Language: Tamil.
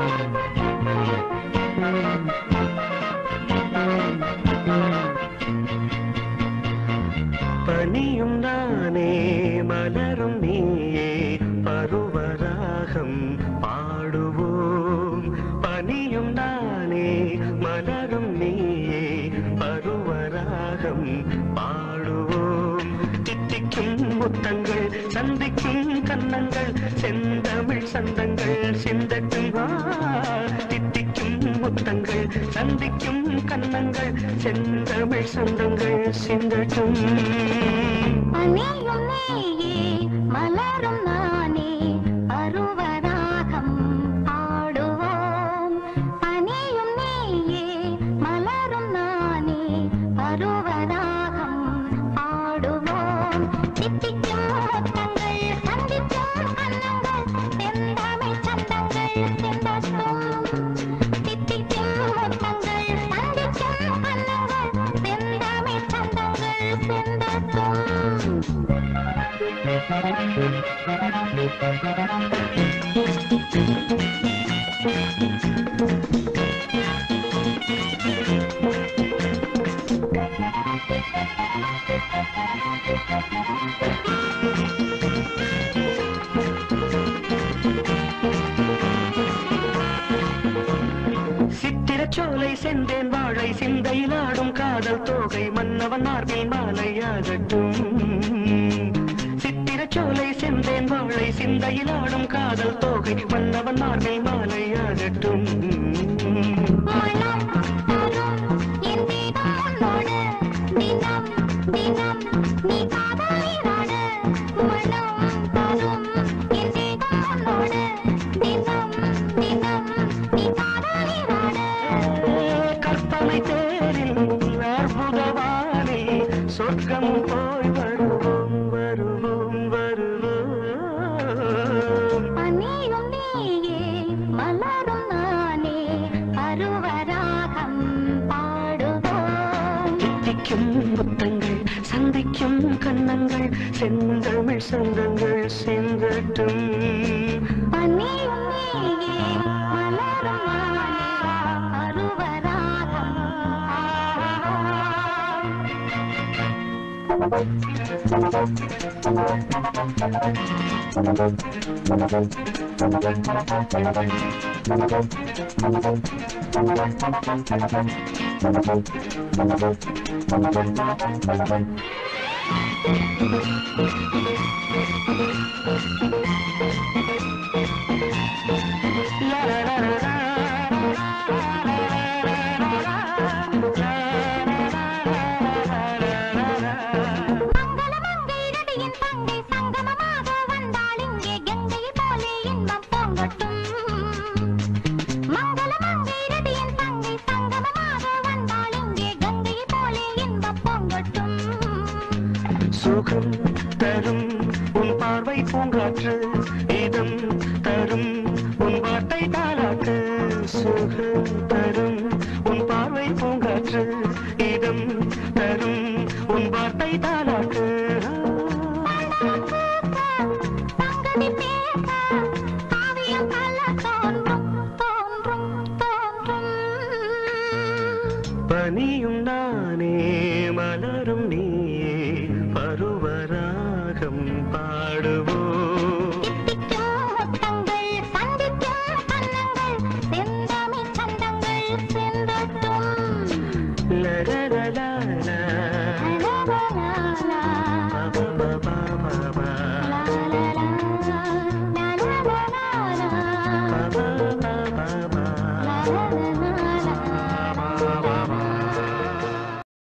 பனியும் நானே மலரும் நீயே பருவராகம் பாடுவோம் பனியும் நானே மலரும் நீயே பருவராகம் பாடுவோம் தித்திக்கும் முத்தங்கள் சந்திக்கும் கன்னங்கள் செந்தமிழ் சந்தங்கள் சிந்தட்டும் வா. தித்திக்கும் முத்தங்கள் சந்திக்கும் கன்னங்கள் செந்தமிழ் சந்தங்கள் சிந்தட்டும் அணியும் நீயே மலரும் நானே பருவராகம் பாடுவோம் அணியும் நீயே மலரும் நானே பருவராகம் பாடுவோம் தித்திக்கும் முத்தங்கள் சந்திக்கும் கன்னங்கள் செந்தமிழ் சந்தங்கள் சிந்தட்டும் தித்திக்கும் முத்தங்கள் சந்திக்கும் கன்னங்கள் செந்தமிழ் சந்தங்கள் சிந்தட்டும் சித்திரச்சோலை செந்தேன் வாழை சிந்தையில் ஆடும் காதல் தோகை மன்னவன் மார்பில் மாலையாகட்டும் சித்திரச்சோலை செந்தேன் வாழை சிந்தையில் ஆடும் காதல் தோகை மன்னவன் மார்பில் மாலையாகட்டும் மனம் தரும் என் தீபம் உன்னோடு தினம் தினம் நீ காதலிராடு மனம் தரும் என் தீபம் உன்னோடு தினம் தினம் நீ காதலிராடு கற்பனை தேரில் அற்புதவானில் சொர்க்கம் போய் வருவோம் வருவோம் வருவோம் அணியும் நீயே மலரும் நானே பருவராகம் பாடுவோம் தித்திக்கும் முத்தங்கள் சந்திக்கும் கன்னங்கள் செந்தமிழ் சந்தங்கள் சிந்தட்டும் அணியும் நீயே மலரும் நானே பருவராகம் பாடுவோம் மங்களமங்கைரடியின் தங்கை சங்கமமாக வந்தாள் இங்கே கங்கை போலே இன்பம் பொங்கட்டும் மங்களமங்கைரடியின் தங்கை சங்கமமாக வந்தாள் இங்கே கங்கை போலே இன்பம் பொங்கட்டும் சுகம் தரும் உன் பார்வை பூங்காற்று இதம் தரும் உன் வார்த்தை தாளாட்டு சுகம் தரும் உன் பார்வை பூங்காற்று இதம் தரும் உன் வார்த்தை தாளாட்டு சங்கதி பேச காவியம் பல தோன்றும் தோன்றும் தோன்றும் பனியும் நானே மலரும் நீயே பருவராகம் பாடுவோம் தித்திக்கும் முத்தங்கள் சந்திக்கும் கன்னங்கள் செந்தமிழ் சந்தங்கள் சிந்தட்டும் லரலலா